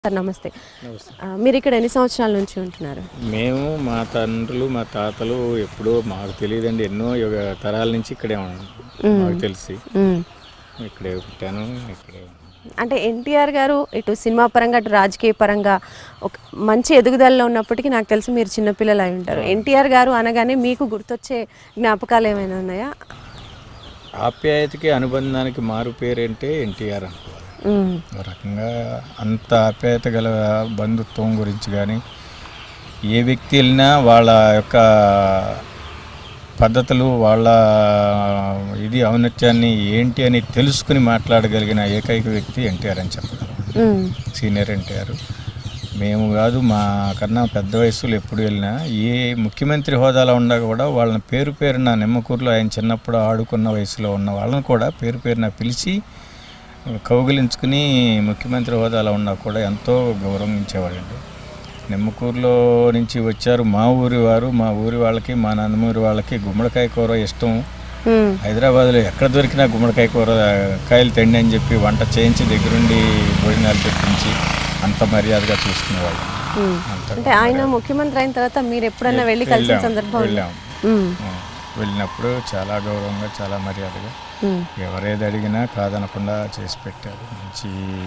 Sir నమస్తే నమస్తే. ఆ, మీరు ఇక్కడ ఎన్ని సంవత్సరాల నుంచి ఉంటున్నారు మేము మా తండ్రులు మా తాతలు ఎప్పుడో మాకు తెలియదండి ఎన్నో యుగ తరాల నుంచి ఇక్కడే ఉన్నాం మాకు తెలిసి మ్మ్. ఇక్కడే పుట్టాను ఇక్కడే ఉన్నాను. అంటే ఎన్టీఆర్ గారు ఇటు సినిమా పరంగా అటు రాజకీయ పరంగా ఒక మంచి ఎదుగుదలలో ఉన్నప్పటికీ నాకు తెలిసి మీరు చిన్నపిల్లలు అయి ఉంటారు ఎన్టీఆర్ గారు అనగానే మీకు గుర్తొచ్చే జ్ఞాపకాలు ఏమైనా ఉన్నాయా ఆప్యాయతకి అనుబంధానికి మారు పేరేంటే ఎన్టీఆర్ అనుకోవాలి మ్మ్. ఒక రకంగా అంత ఆప్యాయత గల బంధుత్వం గురించి కానీ ఏ వ్యక్తి వెళ్ళినా వాళ్ళ యొక్క పద్ధతులు వాళ్ళ ఇది ఔన్నత్యాన్ని ఏంటి అని తెలుసుకుని మాట్లాడగలిగిన ఏకైక వ్యక్తి ఎన్టీఆర్ అని చెప్పగలం మ్మ్. సీనియర్ ఎన్టీఆర్ మేము కాదు మా కన్నా పెద్ద వయసులో ఎప్పుడు వెళ్ళినా ఏ ముఖ్యమంత్రి హోదాలో ఉన్నా కూడా వాళ్ళని పేరు పేరున నిమ్మకూరులో ఆయన చిన్నప్పుడు ఆడుకున్న వయసులో ఉన్న వాళ్ళని కూడా పేరు పేరున పిలిచి కౌగిలించుకుని ముఖ్యమంత్రి హోదాలో ఉన్నా కూడా ఎంతో గౌరవించేవాడండి నిమ్మకూరులో నుంచి వచ్చారు మా ఊరి వారు మా ఊరి వాళ్ళకి మా నందమూరి వాళ్ళకి గుమ్మడికాయ కూర ఇష్టం మ్మ్. హైదరాబాద్లో ఎక్కడ దొరికినా గుమ్మడికాయ కూర కాయలు తెండి అని చెప్పి వంట చేయించి దగ్గరుండి భోజనాలు పెట్టించి అంత మర్యాదగా చూసుకునేవాళ్ళు మ్మ్. అంత అంటే ఆయన ముఖ్యమంత్రి అయిన తర్వాత మీరు ఎప్పుడన్నా వెళ్ళి కలిసిన వెళ్ళాం, సందర్భం ఉందా? వెళ్ళాం మ్మ్. ఆ, వెళ్ళినప్పుడు చాలా గౌరవంగా చాలా మర్యాదగా మ్మ్. ఎవరేది అడిగినా కాదనకుండా చేసి పెట్టారు మంచి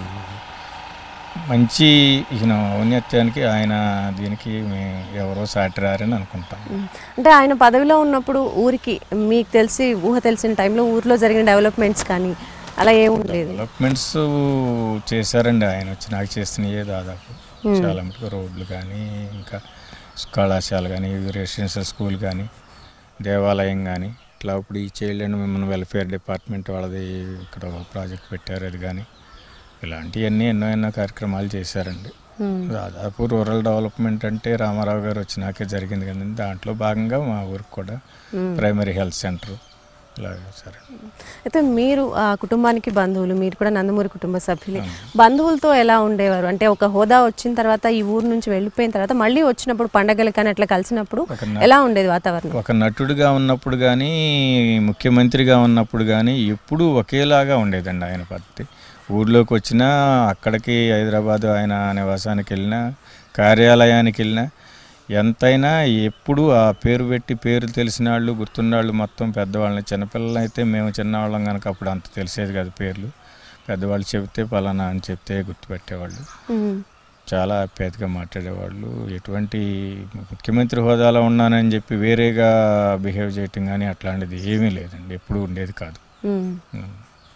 మంచి ఈయన ఔన్నత్యానికి ఆయన దీనికి మే- ఎవరో సాటిరారని అనుకుంటాం మ్మ్. అంటే ఆయన పదవిలో ఉన్నప్పుడు ఊరికి మీకు తెలిసి ఊహ తెలిసిన టైంలో ఊర్లో జరిగిన డెవలప్మెంట్స్ కానీ అలా ఏముండలేదు డెవలప్మెంట్స్ చేశారండి ఆయన వచ్చి నాకు చేసినయే దాదాపు చాలా మటుకు రోడ్లు కానీ ఇంకా కళాశాల కానీ రెసిడెన్షియల్ స్కూల్ కానీ దేవాలయం కానీ ఇట్లా ఇప్పుడు ఈ child and women welfare department వాళ్ళది ఇక్కడ ఒక ప్రాజెక్ట్ పెట్టారు అది కానీ ఇలాంటివన్నీ ఎన్నో ఎన్నో కార్యక్రమాలు చేశారండి మ్మ్. దాదాపు రూరల్ డెవలప్మెంట్ అంటే రామారావు గారు వచ్చినాకే జరిగింది కదండి దాంట్లో భాగంగా మా ఊరికి కూడా ప్రైమరీ హెల్త్ సెంటర్ ఇలా సరే అయితే మీరు ఆ కుటుంబానికి బంధువులు మీరు కూడా నందమూరి కుటుంబ సభ్యులే బంధువులతో ఎలా ఉండేవారు అంటే ఒక హోదా వచ్చిన తర్వాత ఈ ఊరు నుంచి వెళ్ళిపోయిన తర్వాత మళ్ళీ వచ్చినప్పుడు పండగలు కానీ అట్లా కలిసినప్పుడు ఒక ఎలా ఉండేది వాతావరణం ఒక నటుడిగా ఉన్నప్పుడు కానీ ముఖ్యమంత్రిగా ఉన్నప్పుడు కానీ ఎప్పుడూ ఒకేలాగా ఉండేదండి ఆయన పద్ధతి ఊర్లోకి వచ్చినా అక్కడికి హైదరాబాద్ ఆయన నివాసానికి వెళ్ళినా కార్యాలయానికి వెళ్ళినా ఎంతైనా ఎప్పుడు ఆ పేరు పెట్టి పేరు తెలిసిన వాళ్ళు గుర్తున్న వాళ్ళు మొత్తం పెద్దవాళ్ళని చిన్నపిల్లలు అయితే మేము చిన్నవాళ్ళం కనుక అప్పుడు అంత తెలిసేది కాదు పేర్లు పెద్దవాళ్ళు చెబితే పలానా అని చెప్తే గుర్తుపెట్టేవాళ్ళు మ్మ్. చాలా ఆప్యాయతగా మాట్లాడేవాళ్ళు ఎటువంటి ముఖ్యమంత్రి హోదాలో ఉన్నానని చెప్పి వేరేగా బిహేవ్ చేయటం కానీ అట్లాంటిది ఏమీ లేదండి ఎప్పుడూ ఉండేది కాదు మ్మ్. ఉం.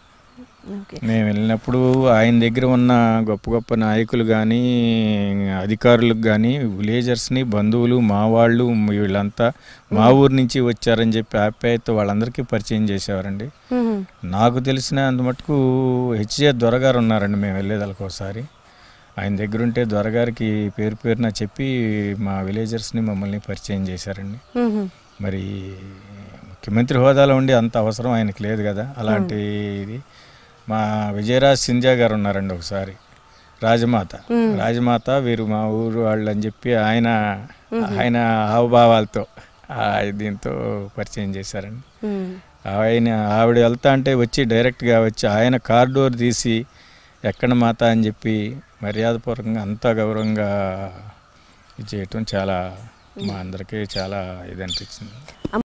ఓకే మేము వెళ్ళినప్పుడు ఆయన దగ్గర ఉన్న గొప్ప గొప్ప నాయకులు కానీ అధికారులకు కానీ విలేజర్స్ని బంధువులు మా వాళ్ళు వీళ్ళంతా మా ఊరు నుంచి వచ్చారని చెప్పి ఆప్యాయత వాళ్ళందరికీ పరిచయం చేసేవారండి మ్మ్. నాకు తెలిసిన అంత మటుకు హెచ్జే దొరగారు ఉన్నారండి మేము వెళ్ళేదానికి ఒకసారి ఆయన దగ్గర ఉంటే దొరగారికి పేరు పేరున చెప్పి మా విలేజర్స్ని మమ్మల్ని పరిచయం చేశారండి మ్మ్. మరి ముఖ్యమంత్రి హోదాలో ఉండి అంత అవసరం ఆయనకి లేదు కదా అలాంటి ఇది మా విజయరాజ్ సింధ్యా గారు ఉన్నారండి ఒకసారి రాజమాత రాజమాత వీరు మా ఊరు వాళ్ళు అని చెప్పి ఆయన ఆయన హావభావాలతో ఆ దీంతో పరిచయం చేశారండి మ్మ్. ఆయన ఆవిడ వెళ్తా అంటే వచ్చి డైరెక్ట్గా వచ్చి ఆయన కార్ డోర్ తీసి ఎక్కడ మాత అని చెప్పి మర్యాదపూర్వకంగా అంత గౌరవంగా ఇది చేయటం చాలా మా అందరికీ చాలా ఇది అనిపించింది